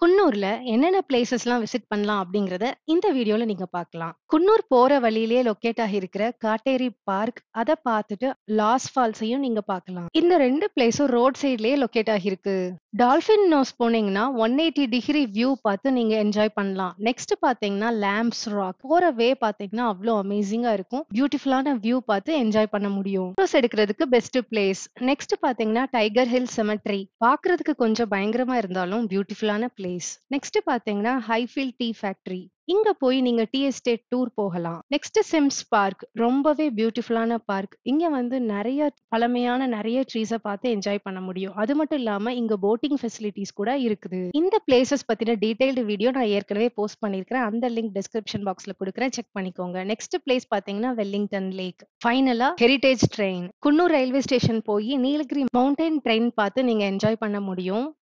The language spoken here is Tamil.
குன்னூர்ல என்னென்ன பிளேஸஸ்லாம் விசிட் பண்ணலாம் அப்படிங்கிறத இந்த வீடியோல நீங்க பார்க்கலாம். குன்னூர் போற வழியிலேயே லொக்கேட் ஆகியிருக்கிற காட்டேரி பார்க், அத பார்த்துட்டு லாஸ் ஃபால்ஸையும் நீங்க பார்க்கலாம். இந்த 2 பிளேஸும் ரோட் சைட்லயே லொக்கேட் ஆகியிருக்கு. டால்ஃபின் நோஸ் போனீங்கன்னா 180 டிகிரி வியூ பார்த்து நீங்க என்ஜாய் பண்ணலாம். நெக்ஸ்ட் பார்த்தீங்கன்னா லேம்ப்ஸ் ராக். போற வே பார்த்தீங்கன்னா அவ்ளோ அமேசிங்கா இருக்கும். பியூட்டிஃபுல்லான வியூ பார்த்து என்ஜாய் பண்ண முடியும். ஃபோட்டோஸ் எடுக்கிறதுக்கு பெஸ்ட் பிளேஸ். நெக்ஸ்ட் பார்த்தீங்கன்னா டைகர் ஹில் செமெட்ரி. பார்க்கறதுக்கு கொஞ்சம் பயங்கரமா இருந்தாலும் பியூட்டிஃபுல்லான பிளேஸ். நெக்ஸ்ட் பார்த்தீங்கன்னா ஹைஃபீல்ட் டீ ஃபேக்டரி. இங்க போய் நீங்க டீ எஸ்டேட் டூர் போகலாம். Next Sims park. ரொம்பவே பியூட்டிஃபுல்லான பார்க். இங்க வந்து நெறைய பழமையான நெறைய ட்ரீஸ பார்த்து என்ஜாய் பண்ண முடியும். அது மட்டும் இல்லாம இங்க போட்டிங் ஃபெசிலிட்டீஸ் கூட இருக்குது. இந்த பிளேஸஸ் பத்தின டீடைல்டு வீடியோ நான் ஏற்கனவே போஸ்ட் பண்ணியிருக்கிறேன். அந்த லிங்க் டிஸ்கிரிப்ஷன் பாக்ஸ்ல குடுக்குறேன். செக் பண்ணிக்கோங்க. நெக்ஸ்ட் பிளேஸ் பார்த்தீங்கன்னா வெல்லிங்டன் லேக். ஃபைனலா heritage train. Coonoor railway station போயி நீலகிரி மவுண்டன் ட்ரெயின் பார்த்து நீங்க என்ஜாய் பண்ண முடியும்.